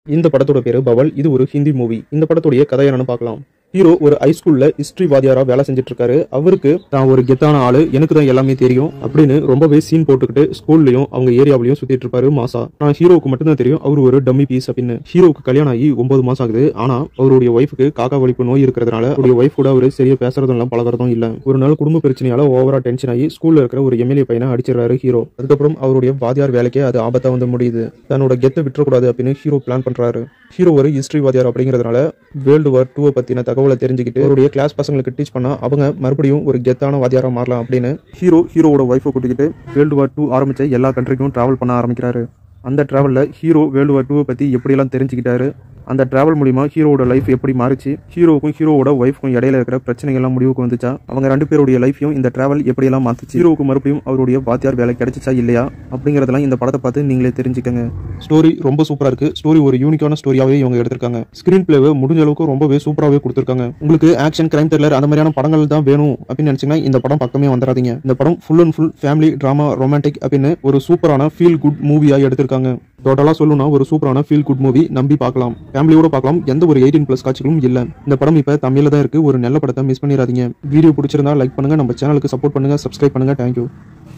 இந்த படத்தோட பேரு பவல் இது ஒரு ஹிந்தி மூவி இந்த படத்துடைய கதை என்னன்னு பார்க்கலாம் ஹீரோ ஒரு ஹைஸ்கூல்ல ஹிஸ்டரி வாதியாரா வேலை செஞ்சுட்டு இருக்காரு அவருக்கு தான் ஒரு கெத்தான ஆளு எனக்கு தான் எல்லாமே தெரியும் அப்படின்னு ரொம்பவே சீன் போட்டுக்கிட்டு ஸ்கூல்லயும் அவங்க ஏரியாவிலையும் சுத்திட்டு இருப்பாரு மாசா நான் ஹீரோவுக்கு மட்டும்தான் தெரியும் அவர் ஒரு டம்மி பீஸ் அப்படின்னு ஹீரோவுக்கு கல்யாணம் ஆகி ஒன்பது மாசம் ஆகுது ஆனா அவருடைய ஒய்ஃபுக்கு காக்கா வலிப்பு நோய் இருக்கிறதுனால அவருடைய ஒய்ஃப் கூட அவர் சரியா பேசுறதும் இல்லை பழகிறதும் இல்ல ஒரு நாள் குடும்ப பிரச்சனையால ஓவரா டென்ஷன் ஆகி ஸ்கூல்ல இருக்கிற ஒரு எம்எல்ஏ பையனை அடிச்சிடறாரு ஹீரோ அதுக்கப்புறம் அவருடைய வாதியார் வேலைக்கே அது ஆபத்தா வந்து முடியுது தன்னோட கெத்தை விட்டுறக்கூடாது அப்படின்னு ஹீரோ பிளான் பண்றாரு ஹீரோ ஒரு ஹிஸ்டரி வாதியார் அப்படிங்கிறதுனால வேர்ல்டு வார் டூவை பத்தின தகவலை தெரிஞ்சுக்கிட்டு அவருடைய கிளாஸ் பசங்களுக்கு டீச் பண்ணா அவங்க மறுபடியும் ஒரு கெத்தான வாதியாரா மாறலாம் அப்படின்னு ஹீரோ ஹீரோவோட ஒய்ஃபை கூட்டிக்கிட்டு வேர்ல்டு வார் டூ ஆரம்பிச்ச எல்லா கண்ட்ரிக்கும் டிராவல் பண்ண ஆரம்பிக்கிறாரு அந்த டிராவலில் ஹீரோ வேர்ல்டு வார் டூவை பற்றி எப்படியெல்லாம் தெரிஞ்சுக்கிட்டாரு அந்த டிராவல் மூலிமா ஹீரோவோட லைஃப் எப்படி மாறிச்சு ஹீரோவுக்கும் ஹீரோவோட ஒய்ஃப்க்கும் இடையில இருக்கிற பிரச்சனைகள்லாம் முடிவுக்கு வந்துச்சா அவங்க ரெண்டு பேருடைய லைஃப்பையும் இந்த டிராவல் எப்படியெல்லாம் மாத்துச்சு ஹீரோவுக்கு மறுபடியும் அவருடைய வாத்தியார் வேலை கிடைச்சிச்சா இல்லையா அப்படிங்கிறதெல்லாம் இந்த படத்தை பார்த்து நீங்களே தெரிஞ்சுக்கங்க ஸ்டோரி ரொம்ப சூப்பரா இருக்கு ஸ்டோரி ஒரு யூனிக்கான ஸ்டோரியாவே இவங்க எடுத்திருக்காங்க ஸ்கிரீன் பிளேவை முடிஞ்ச அளவுக்கு ரொம்பவே சூப்பராகவே கொடுத்துருக்காங்க உங்களுக்கு ஆக்ஷன் கிரைம் த்ரில்லர் அந்த மாதிரியான படங்கள் தான் வேணும் அப்படின்னு நினைச்சீங்கன்னா இந்த படம் பக்கமே வந்துடாதீங்க இந்த படம் full and full family drama romantic அப்படின்னு ஒரு சூப்பரான ஃபீல் குட் மூவியா எடுத்திருக்காங்க டோட்டலா சொல்லணும்னா ஒரு சூப்பரான ஃபீல் குட் மூவி நம்பி பார்க்கலாம் ஃபேமிலியோட பார்க்கலாம் எந்த ஒரு எயிட்டீன் பிளஸ் காட்சிகளும் இல்ல இந்த படம் இப்ப தமிழ்ல தான் இருக்கு ஒரு நல்ல படத்தை மிஸ் பண்ணிடாதீங்க வீடியோ பிடிச்சிருந்தா லைக் பண்ணுங்க நம்ம சேனலுக்கு சப்போர்ட் பண்ணுங்க சப்ஸ்கிரைப் பண்ணுங்க தேங்க்யூ